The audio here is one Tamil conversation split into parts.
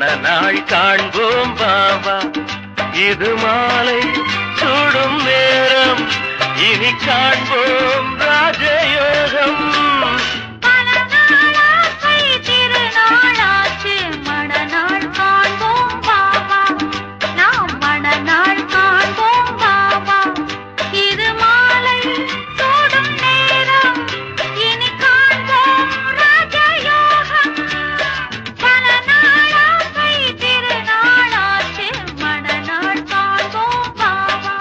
மணநாள் காண்போம் பாபா இது மாலை சூடும் நேரம் இனி காண்போம் ராஜயோகம் பல நாளாசை திருநாளாச்சு மணநாள் காண்போம் பாபா நாம் மணநாள் காண்போம் பாபா இது மாலை சூடும் நேரம் இனி காண்போம் ராஜயோகம் பல நாளாசை திருநாளாச்சு மணநாள் காண்போம் பாபா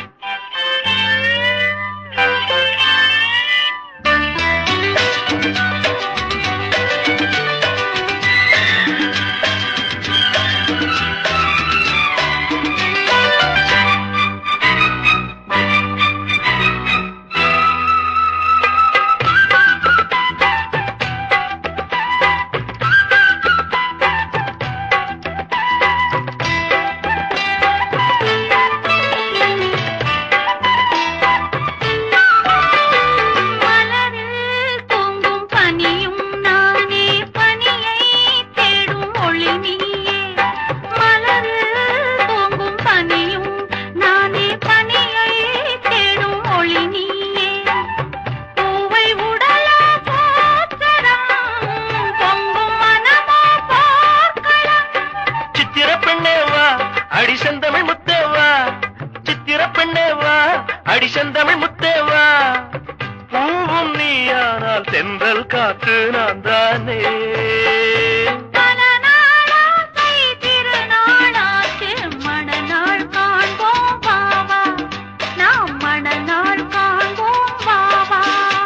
மலரில் தூங்கும் பனியும் நானே பனியை தேடும் ஒளி நீயே மலரில் தூங்கும் பனியும் நானே பனியை தேடும் ஒளி நீயே பூவை உடலா போற்றரம் பொங்கும் மனமோ போர்க்களம் சித்திர பெண்ணே வா அடி செந்தமிழ் முத்தே வா சித்திர பெண்ணே வா அடி செந்தமிழ் முத்தே வா பூவும் நீயானால் தென்றல் காற்று நான் தானே பல நாளாசை திருநாளாச்சு மணநாள் காண்போம் பாவா நாம் மணநாள் காண்போம் பாவா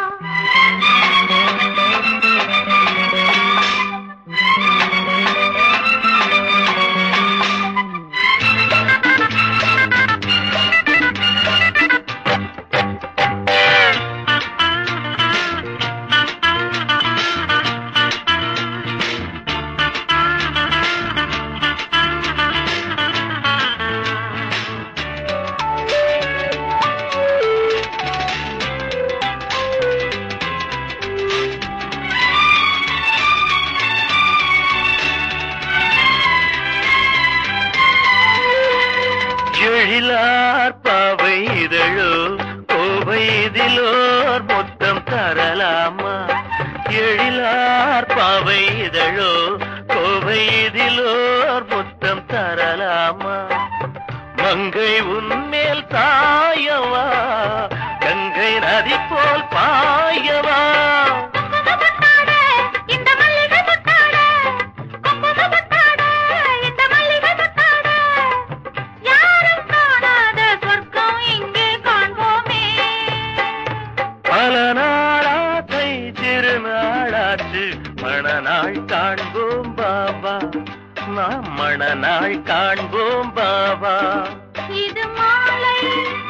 எழிலார் பாவை இதழோ கோவை இதிலோர் மொத்தம் தரலாமா எழிலார் பாவை இதழோ கோவை இதிலோர் மொத்தம் தரலாமா மங்கை உன்மேல் தாயவா கங்கை நதி போல் பாயவா குங்குமப்பட்டாட, இந்த மல்லிகை பட்டாட, குங்குமப்பட்டாட, இந்த மல்லிகை பட்டாட. யாரும் காணாத சொர்க்கம் இங்கே காண்போமே பல நாளாத்தை திருநாளாச்சு மணநாள் காண்போம் பாபா நாம் மணநாள் காண்போம் பாபா இது மாலை